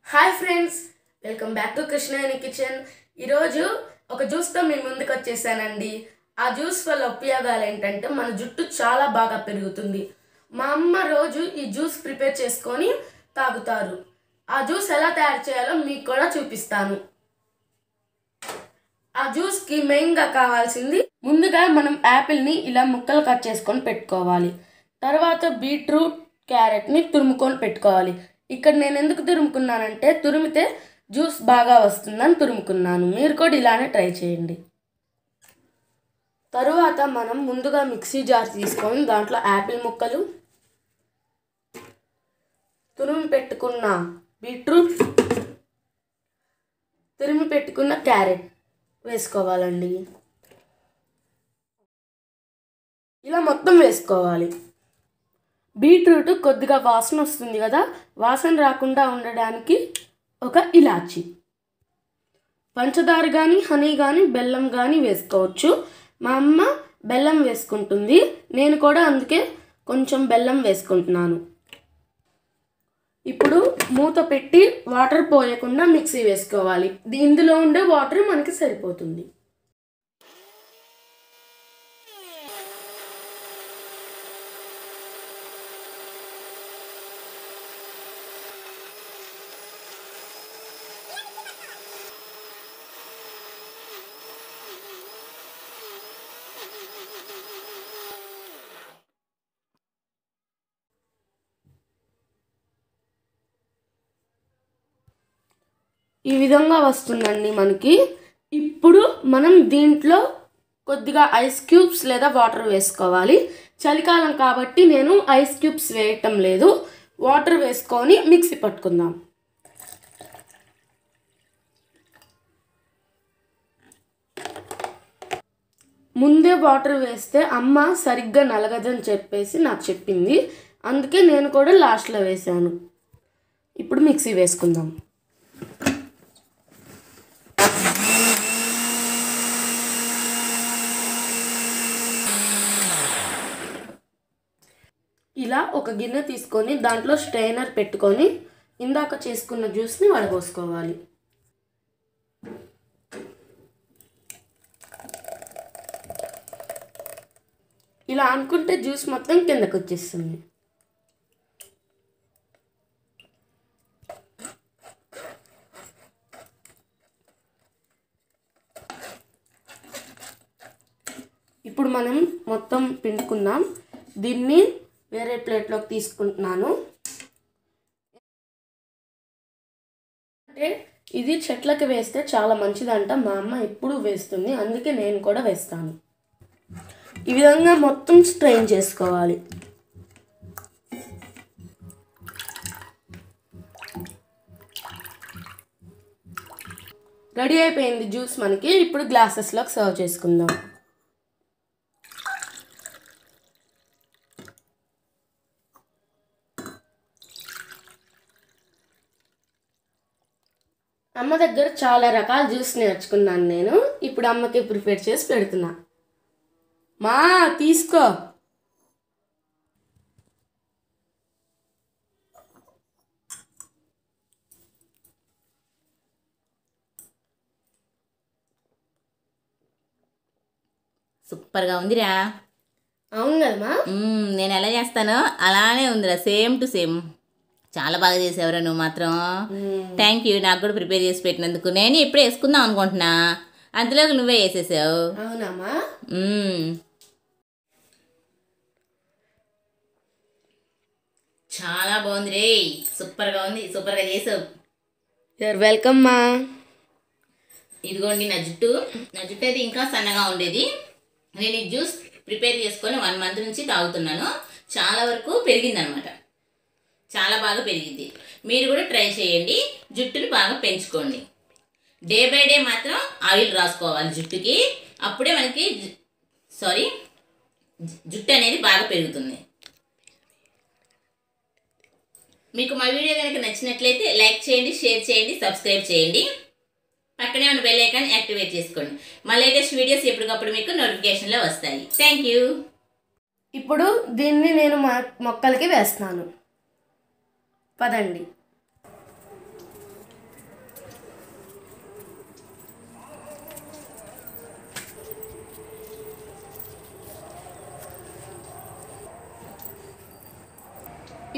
Hi friends welcome back to Krishnayani kitchen ఈరోజు ఒక జ్యూస్తో మీ ముందుకు వచ్చేసానండి ఆ జ్యూస్ వల్ల ఉపయోగాలు ఏంటంటే మన జుట్టు చాలా బాగా పెరుగుతుంది మా అమ్మ రోజు ఈ జ్యూస్ ప్రిపేర్ చేసుకొని తాగుతారు ఆ జ్యూస్ ఎలా తయారు చేయాలో మీకు కూడా చూపిస్తాను ఆ జ్యూస్కి మెయిన్గా కావాల్సింది ముందుగా మనం యాపిల్ని ఇలా ముక్కలు కట్ చేసుకొని పెట్టుకోవాలి తర్వాత బీట్రూట్ క్యారెట్ని తురుముకొని పెట్టుకోవాలి ఇక్కడ నేను ఎందుకు తురుముకున్నానంటే తురిమితే జ్యూస్ బాగా వస్తుందని తురుముకున్నాను మీరు కూడా ఇలానే ట్రై చేయండి తరువాత మనం ముందుగా మిక్సీ జార్ తీసుకొని దాంట్లో యాపిల్ ముక్కలు తురిమి పెట్టుకున్న బీట్రూట్ తురిమి పెట్టుకున్న క్యారెట్ వేసుకోవాలండి ఇలా మొత్తం వేసుకోవాలి బీట్రూట్ కొద్దిగా వాసన వస్తుంది కదా వాసన రాకుండా ఉండడానికి ఒక ఇలాచి పంచదార కానీ హనీ కానీ బెల్లం కానీ వేసుకోవచ్చు మా అమ్మ బెల్లం వేసుకుంటుంది నేను కూడా అందుకే కొంచెం బెల్లం వేసుకుంటున్నాను ఇప్పుడు మూత పెట్టి వాటర్ పోయకుండా మిక్సీ వేసుకోవాలి ఇది ఇందులో ఉండే వాటర్ మనకి సరిపోతుంది ఈ విధంగా వస్తుందండి మనకి ఇప్పుడు మనం దీంట్లో కొద్దిగా ఐస్ క్యూబ్స్ లేదా వాటర్ వేసుకోవాలి చలికాలం కాబట్టి నేను ఐస్ క్యూబ్స్ వేయటం లేదు వాటర్ వేసుకొని మిక్సీ పట్టుకుందాం ముందే వాటర్ వేస్తే అమ్మ సరిగ్గా నలగదని చెప్పేసి నాకు చెప్పింది అందుకే నేను కూడా లాస్ట్లో వేసాను ఇప్పుడు మిక్సీ వేసుకుందాం ఇలా ఒక గిన్నె తీసుకొని దాంట్లో స్ట్రైనర్ పెట్టుకొని ఇందాక చేసుకున్న జ్యూస్ని వడపోసుకోవాలి ఇలా అనుకుంటే జ్యూస్ మొత్తం కిందకు వచ్చేస్తుంది ఇప్పుడు మనం మొత్తం పిండుకుందాం దీన్ని వేరే ప్లేట్లోకి తీసుకుంటున్నాను అంటే ఇది చెట్లకి వేస్తే చాలా మంచిదంట మా అమ్మ ఎప్పుడు వేస్తుంది అందుకే నేను కూడా వేస్తాను ఈ విధంగా మొత్తం స్ట్రెయిన్ చేసుకోవాలి రెడీ అయిపోయింది జ్యూస్ మనకి ఇప్పుడు గ్లాసెస్లోకి సర్వ్ చేసుకుందాం అమ్మ దగ్గర చాలా రకాల జ్యూస్ నేర్చుకున్నాను నేను ఇప్పుడు అమ్మకి ప్రిపేర్ చేసి పెడుతున్నా మా తీసుకో సూపర్గా ఉందిరా అవును కదమ్మా మ్మ్, నేను ఎలా చేస్తానో అలానే ఉందిరా సేమ్ టు సేమ్ చాలా బాగా చేసావురా నువ్వు మాత్రం థ్యాంక్ యూ నాకు కూడా ప్రిపేర్ చేసి పెట్టినందుకు నేను ఇప్పుడే వేసుకుందాం అనుకుంటున్నా అంతలోకి నువ్వే వేసేసావు అవునమ్మా మ్మ్. చాలా బాగుంది రే సూపర్గా ఉంది సూపర్గా చేసావు యూఆర్ వెల్కమ్ మా ఇదిగోండి నా జుట్టు నా జుట్టు అయితే ఇంకా సన్నగా ఉండేది నేను ఈ జ్యూస్ ప్రిపేర్ చేసుకొని వన్ మంత్ నుంచి తాగుతున్నాను చాలా వరకు పెరిగిందనమాట చాలా బాగా పెరిగింది మీరు కూడా ట్రై చేయండి జుట్టుని బాగా పెంచుకోండి డే బై డే మాత్రం ఆయిల్ రాసుకోవాలి జుట్టుకి అప్పుడే మనకి సారీ జుట్టు అనేది బాగా పెరుగుతుంది మీకు మా వీడియో కనుక నచ్చినట్లయితే లైక్ చేయండి షేర్ చేయండి సబ్స్క్రైబ్ చేయండి పక్కనే ఉన్న బెల్ ఐకాన్ యాక్టివేట్ చేసుకోండి మా లేటెస్ట్ వీడియోస్ ఎప్పటికప్పుడు మీకు నోటిఫికేషన్లో వస్తాయి థ్యాంక్ యూ ఇప్పుడు దీన్ని నేను మా మొక్కలకి వేస్తాను పదండి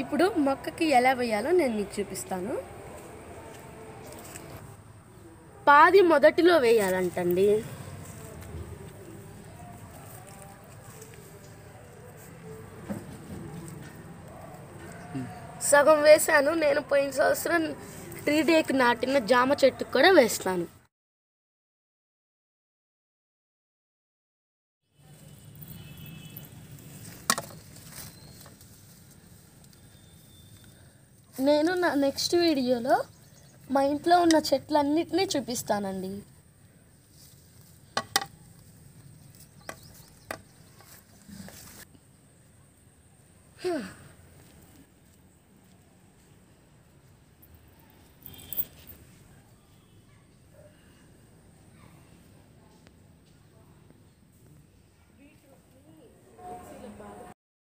ఇప్పుడు మొక్కకి ఎలా వేయాలో నేను మీకు చూపిస్తాను పాది మొదటిలో వేయాలంటండి సగం వేశాను నేను పోయిన సంవత్సరం ట్రీ డేకి నాటిన జామ చెట్టుకు కూడా వేస్తాను నేను నా నెక్స్ట్ వీడియోలో మా ఇంట్లో ఉన్న చెట్లన్నిటినీ చూపిస్తానండి హ్మ్.